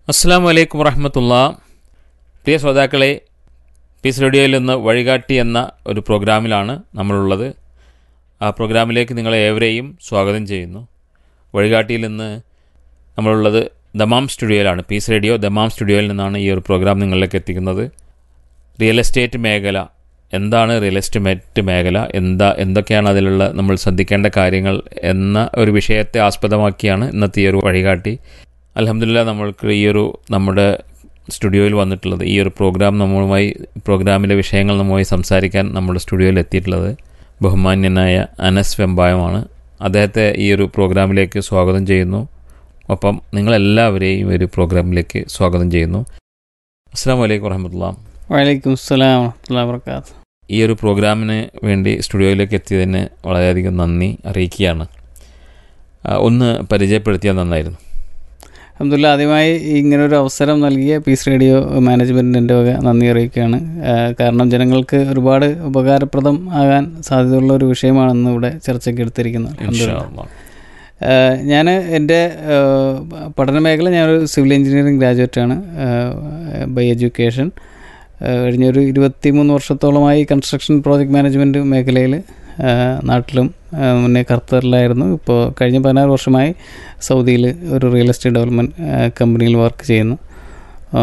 അസ്സാം വലൈക്കും വറഹമത്തുള്ള പ്രിയ ശ്രോതാക്കളെ പീസ് റേഡിയോയിൽ നിന്ന് വഴികാട്ടി എന്ന ഒരു പ്രോഗ്രാമിലാണ് നമ്മളുള്ളത് ആ പ്രോഗ്രാമിലേക്ക് നിങ്ങളെ ഏവരെയും സ്വാഗതം ചെയ്യുന്നു വഴികാട്ടിയിൽ നിന്ന് നമ്മളുള്ളത് ദമാം സ്റ്റുഡിയോയിലാണ് പീസ് റേഡിയോ ദമാം സ്റ്റുഡിയോയിൽ നിന്നാണ് ഈ ഒരു പ്രോഗ്രാം നിങ്ങളിലേക്ക് എത്തിക്കുന്നത് റിയൽ എസ്റ്റേറ്റ് മേഖല എന്താണ് റിയൽ എസ്റ്റേറ്റ് മേഖല എന്താ എന്തൊക്കെയാണ് അതിലുള്ള നമ്മൾ ശ്രദ്ധിക്കേണ്ട കാര്യങ്ങൾ എന്ന ഒരു വിഷയത്തെ ആസ്പദമാക്കിയാണ് ഇന്നത്തെ ഈ ഒരു വഴികാട്ടി അലഹമില്ല നമ്മൾക്ക് ഈ ഒരു നമ്മുടെ സ്റ്റുഡിയോയിൽ വന്നിട്ടുള്ളത് ഈ ഒരു പ്രോഗ്രാം നമ്മളുമായി പ്രോഗ്രാമിലെ വിഷയങ്ങൾ നമ്മളുമായി സംസാരിക്കാൻ നമ്മുടെ സ്റ്റുഡിയോയിൽ എത്തിയിട്ടുള്ളത് ബഹുമാന്യനായ അനസ് വെമ്പായമാണ് അദ്ദേഹത്തെ ഈ ഒരു പ്രോഗ്രാമിലേക്ക് സ്വാഗതം ചെയ്യുന്നു ഒപ്പം നിങ്ങളെല്ലാവരെയും ഒരു പ്രോഗ്രാമിലേക്ക് സ്വാഗതം ചെയ്യുന്നു അസ്സാം വലൈക്കും വറഹമത്തുള്ള വലൈക്കും സ്സലാം വറഹ്മത്തുള്ളാഹി വബറകാത്ത് ഈ ഒരു പ്രോഗ്രാമിന് വേണ്ടി സ്റ്റുഡിയോയിലേക്ക് എത്തിയതിന് വളരെയധികം നന്ദി അറിയിക്കുകയാണ് ആ, ഒന്ന് പരിചയപ്പെടുത്തിയാൽ നന്നായിരുന്നു അബ്ദുല്ല ആദ്യമായി ഇങ്ങനെ ഒരു അവസരം നൽകിയ പീസ് റേഡിയോ മാനേജ്മെൻറ്റിൻ്റെ വക നന്ദി അറിയിക്കുകയാണ് ആ, കാരണം ജനങ്ങൾക്ക് ഒരുപാട് ഉപകാരപ്രദം ആകാൻ സാധ്യതയുള്ള ഒരു വിഷയമാണെന്ന് ഇവിടെ ചർച്ചയ്ക്ക് എടുത്തിരിക്കുന്നത് ഇൻഷാ അൽഹംദുലില്ലാ. അല്ലാ. ഞാൻ എൻ്റെ പഠന മേഖല ഞാനൊരു സിവിൽ എഞ്ചിനീയറിംഗ് ഗ്രാജുവേറ്റാണ് ബൈ എഡ്യൂക്കേഷൻ കഴിഞ്ഞൊരു ഇരുപത്തി മൂന്ന് വർഷത്തോളമായി കൺസ്ട്രക്ഷൻ പ്രോജക്റ്റ് മാനേജ്മെൻറ്റ് മേഖലയിൽ നാട്ടിലും ആ, മുന്നേ ഖത്തറിലായിരുന്നു ഇപ്പോൾ കഴിഞ്ഞ പതിനാറ് വർഷമായി സൗദിയിൽ ഒരു റിയൽ എസ്റ്റേറ്റ് ഡെവലപ്മെൻറ്റ് കമ്പനിയിൽ വർക്ക് ചെയ്യുന്നു ആ,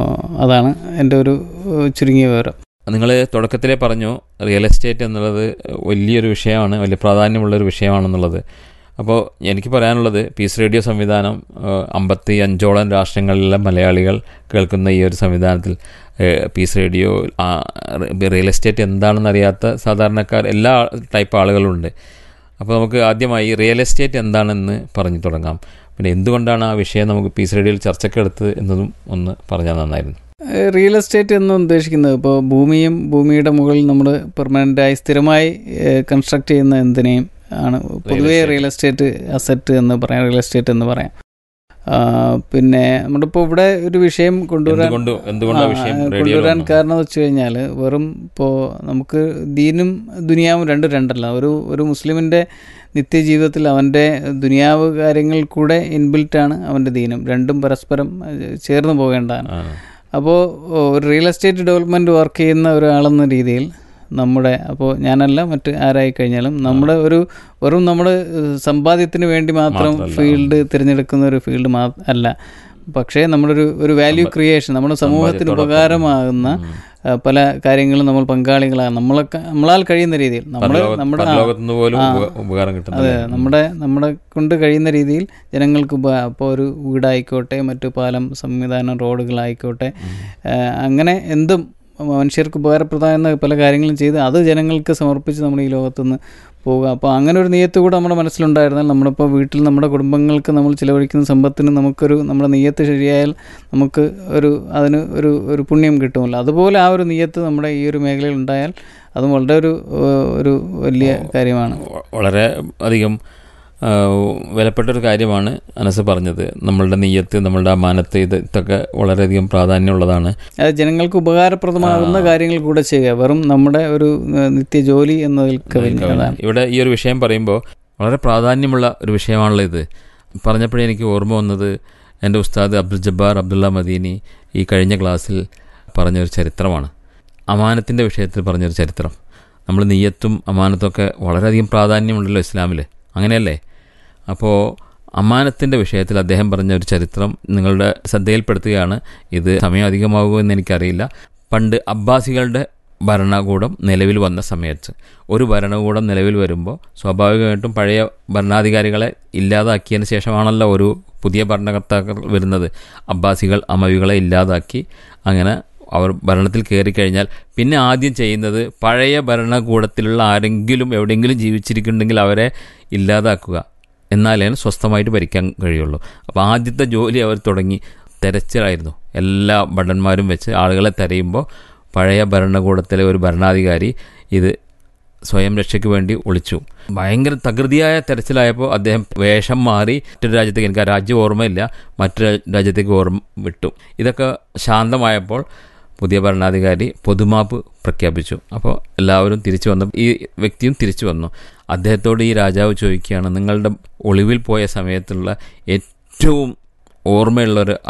അതാണ് എൻ്റെ ഒരു ഏഹ്, ചുരുങ്ങിയ വിവരം നിങ്ങൾ തുടക്കത്തിലേ പറഞ്ഞു റിയൽ എസ്റ്റേറ്റ് എന്നുള്ളത് വലിയൊരു വിഷയമാണ് വലിയ പ്രാധാന്യമുള്ളൊരു വിഷയമാണെന്നുള്ളത് അപ്പോൾ എനിക്ക് പറയാനുള്ളത് പീസ് റേഡിയോ സംവിധാനം ഏഹ്, അമ്പത്തി അഞ്ചോളം രാഷ്ട്രങ്ങളിലെ മലയാളികൾ കേൾക്കുന്ന ഈ ഒരു സംവിധാനത്തിൽ ഏഹ്, പീസ് റേഡിയോ ആ, റിയൽ എസ്റ്റേറ്റ് എന്താണെന്ന് അറിയാത്ത സാധാരണക്കാർ എല്ലാ ടൈപ്പ് ആളുകളുണ്ട് അപ്പോൾ നമുക്ക് ആദ്യമായി റിയൽ എസ്റ്റേറ്റ് എന്താണെന്ന് പറഞ്ഞു തുടങ്ങാം പിന്നെ എന്തുകൊണ്ടാണ് ആ വിഷയം നമുക്ക് പീസ് റേഡിയോയിൽ ചർച്ചക്കെടുത്തത് എന്നതും ഒന്ന് പറഞ്ഞാൽ നന്നായിരുന്നു ഏഹ്, റിയൽ എസ്റ്റേറ്റ് എന്ന് ഉദ്ദേശിക്കുന്നത് ഇപ്പോൾ ഭൂമിയും ഭൂമിയുടെ മുകളിൽ നമ്മൾ പെർമനൻ്റായി സ്ഥിരമായി ഏഹ്, കൺസ്ട്രക്ട് ചെയ്യുന്ന എന്തിനേയും ആണ് പൊതുവേ estate. റിയൽ എസ്റ്റേറ്റ് അസറ്റ് എന്ന് പറയാം റിയൽ എസ്റ്റേറ്റ് എന്ന് പറയാം ആ, പിന്നെ നമ്മുടെ ഇപ്പോൾ ഇവിടെ ഒരു വിഷയം കൊണ്ടുവരാൻ എന്തുകൊണ്ട് എന്തുകൊണ്ട് ആ വിഷയം ആ, റേഡിയോയിൽ കൊണ്ടുവരാൻ വന്നു? കാരണം എന്ന് വെച്ച് കഴിഞ്ഞാൽ വെറും ഇപ്പോൾ നമുക്ക് ദീനും ദുനിയാവും രണ്ടും രണ്ടല്ല ഒരു ഒരു മുസ്ലിമിൻ്റെ നിത്യജീവിതത്തിൽ അവൻ്റെ ദുനിയാവ് കാര്യങ്ങൾ കൂടെ ഇൻബിൽറ്റാണ് അവൻ്റെ ദീനും രണ്ടും പരസ്പരം ഏഹ്, ചേർന്ന് പോകേണ്ടതാണ് ആ. അപ്പോൾ ഒരു റിയൽ എസ്റ്റേറ്റ് ഡെവലപ്മെൻറ്റ് വർക്ക് ചെയ്യുന്ന ഒരാളെന്ന രീതിയിൽ നമ്മുടെ അപ്പോൾ ഞാനല്ല മറ്റ് ആരായി കഴിഞ്ഞാലും നമ്മുടെ ഒരു വെറും നമ്മുടെ ഏഹ്, സമ്പാദ്യത്തിന് വേണ്ടി മാത്രം മാത്രമല്ല. ഫീൽഡ് തിരഞ്ഞെടുക്കുന്ന ഒരു ഫീൽഡ് മാ അല്ല പക്ഷേ നമ്മളൊരു ഒരു വാല്യൂ ക്രിയേഷൻ നമ്മുടെ സമൂഹത്തിന് സമ്പാദ്യത്തോടൊപ്പം. ഉപകാരമാകുന്ന ഉം. ഏഹ്, പല കാര്യങ്ങളും നമ്മൾ പങ്കാളികളാണ് നമ്മളൊക്കെ നമ്മളാൽ കഴിയുന്ന രീതിയിൽ നമ്മൾ പരലോക- നമ്മുടെ ആ, പരലോകത്തുനിന്ന് പോലും ആ. ഉപ- ഉപകാരം അതെ കിട്ടുന്നത് നമ്മുടെ നമ്മുടെ കൊണ്ട് കഴിയുന്ന രീതിയിൽ ജനങ്ങൾക്ക് അപ്പോൾ ഒരു വീടായിക്കോട്ടെ മറ്റു പാലം സംവിധാനം റോഡുകളായിക്കോട്ടെ ഏഹ് അങ്ങനെ എന്തും മനുഷ്യർക്ക് ഉപകാരപ്രദമാകുന്ന പല കാര്യങ്ങളും ചെയ്ത് അത് ജനങ്ങൾക്ക് സമർപ്പിച്ച് നമ്മൾ ഈ ലോകത്തുനിന്ന് പോവുക അപ്പോൾ അങ്ങനെ ഒരു നെയ്യത്ത് കൂടെ നമ്മുടെ മനസ്സിലുണ്ടായിരുന്നാൽ നമ്മളിപ്പോൾ വീട്ടിൽ നമ്മുടെ കുടുംബങ്ങൾക്ക് നമ്മൾ ചിലവഴിക്കുന്ന സമ്പത്തിന് നമുക്കൊരു നമ്മുടെ നെയ്യത്ത് ശരിയായാൽ നമുക്ക് ഒരു അതിന് ഒരു ഒരു പുണ്യം കിട്ടുമല്ലോ അതുപോലെ ആ ഒരു നെയ്യത്ത് നമ്മുടെ ഈ ഒരു മേഖലയിൽ ഉണ്ടായാൽ അതും വളരെ ഒരു ഏഹ്, ഒരു വലിയ കാര്യമാണ് വ- വളരെ അധികം ആ, വിലപ്പെട്ട ഒരു കാര്യമാണ് അനസ് പറഞ്ഞത് നമ്മളുടെ നെയ്യത്ത് നമ്മളുടെ അമാനത്ത് ഇത് ഇതൊക്കെ വളരെയധികം പ്രാധാന്യമുള്ളതാണ് അത് ജനങ്ങൾക്ക് ഉപകാരപ്രദമാകുന്ന കാര്യങ്ങൾ കൂടെ ചെയ്യുക വെറും നമ്മുടെ ഒരു ഏഹ്, നിത്യജോലി എന്നതിൽ കവിഞ്ഞ് അതാണ് ഇവിടെ ഈ ഒരു വിഷയം പറയുമ്പോൾ വളരെ പ്രാധാന്യമുള്ള ഒരു വിഷയമാണല്ലോ ഇത് പറഞ്ഞപ്പോഴേ എനിക്ക് ഓർമ്മ വന്നത് എൻ്റെ ഉസ്താദ് അബ്ദുൽ ജബ്ബാർ അബ്ദുള്ള മദീനി ഈ കഴിഞ്ഞ ക്ലാസ്സിൽ പറഞ്ഞൊരു ചരിത്രമാണ് അമാനത്തിൻ്റെ വിഷയത്തിൽ പറഞ്ഞൊരു ചരിത്രം നമ്മൾ നെയ്യത്തും അമാനത്തൊക്കെ വളരെയധികം പ്രാധാന്യമുണ്ടല്ലോ ഇസ്ലാമിൽ അങ്ങനെയല്ലേ അപ്പോൾ അമാനത്തിൻ്റെ വിഷയത്തിൽ അദ്ദേഹം പറഞ്ഞ ഒരു ചരിത്രം നിങ്ങളുടെ ശ്രദ്ധയിൽപ്പെടുത്തുകയാണ് ഇത് സമയം അധികമാകുമെന്ന് എനിക്കറിയില്ല പണ്ട് അബ്ബാസികളുടെ ഭരണകൂടം നിലവിൽ വന്ന സമയത്ത് ഒരു ഭരണകൂടം നിലവിൽ വരുമ്പോൾ സ്വാഭാവികമായിട്ടും പഴയ ഭരണാധികാരികളെ ഇല്ലാതാക്കിയതിന് ശേഷമാണല്ലോ ഒരു പുതിയ ഭരണകർത്താക്കൾ വരുന്നത് അബ്ബാസികൾ അമവികളെ ഇല്ലാതാക്കി അങ്ങനെ അവർ ഭരണത്തിൽ കയറി കഴിഞ്ഞാൽ പിന്നെ ആദ്യം ചെയ്യുന്നത് പഴയ ഭരണകൂടത്തിലുള്ള ആരെങ്കിലും എവിടെയെങ്കിലും ജീവിച്ചിരിക്കുന്നുണ്ടെങ്കിൽ അവരെ ഇല്ലാതാക്കുക എന്നാലേ സ്വസ്ഥമായിട്ട് ഭരിക്കാൻ കഴിയുള്ളൂ അപ്പോൾ ആദ്യത്തെ ജോലി അവർ തുടങ്ങി തെരച്ചിലായിരുന്നു എല്ലാ ഭടന്മാരും വെച്ച് ആളുകളെ തെരയുമ്പോൾ പഴയ ഭരണകൂടത്തിലെ ഒരു ഭരണാധികാരി ഇത് സ്വയം രക്ഷയ്ക്ക് വേണ്ടി ഒളിച്ചു ഭയങ്കര തകൃതിയായ തെരച്ചിലായപ്പോൾ അദ്ദേഹം വേഷം മാറി മറ്റൊരു രാജ്യത്തേക്ക് എനിക്ക് ആ രാജ്യം ഓർമ്മയില്ല മറ്റൊരു രാജ്യത്തേക്ക് ഓർമ്മ വിട്ടു ഇതൊക്കെ ശാന്തമായപ്പോൾ പുതിയ ഭരണാധികാരി പൊതുമാപ്പ് പ്രഖ്യാപിച്ചു അപ്പോൾ എല്ലാവരും തിരിച്ചു വന്നു ഈ വ്യക്തിയും തിരിച്ചു വന്നു അദ്ദേഹത്തോട് ഈ രാജാവ് ചോദിക്കുകയാണ് നിങ്ങളുടെ ഒളിവിൽ പോയ സമയത്തുള്ള ഏറ്റവും ഓർമ്മയുള്ളൊരു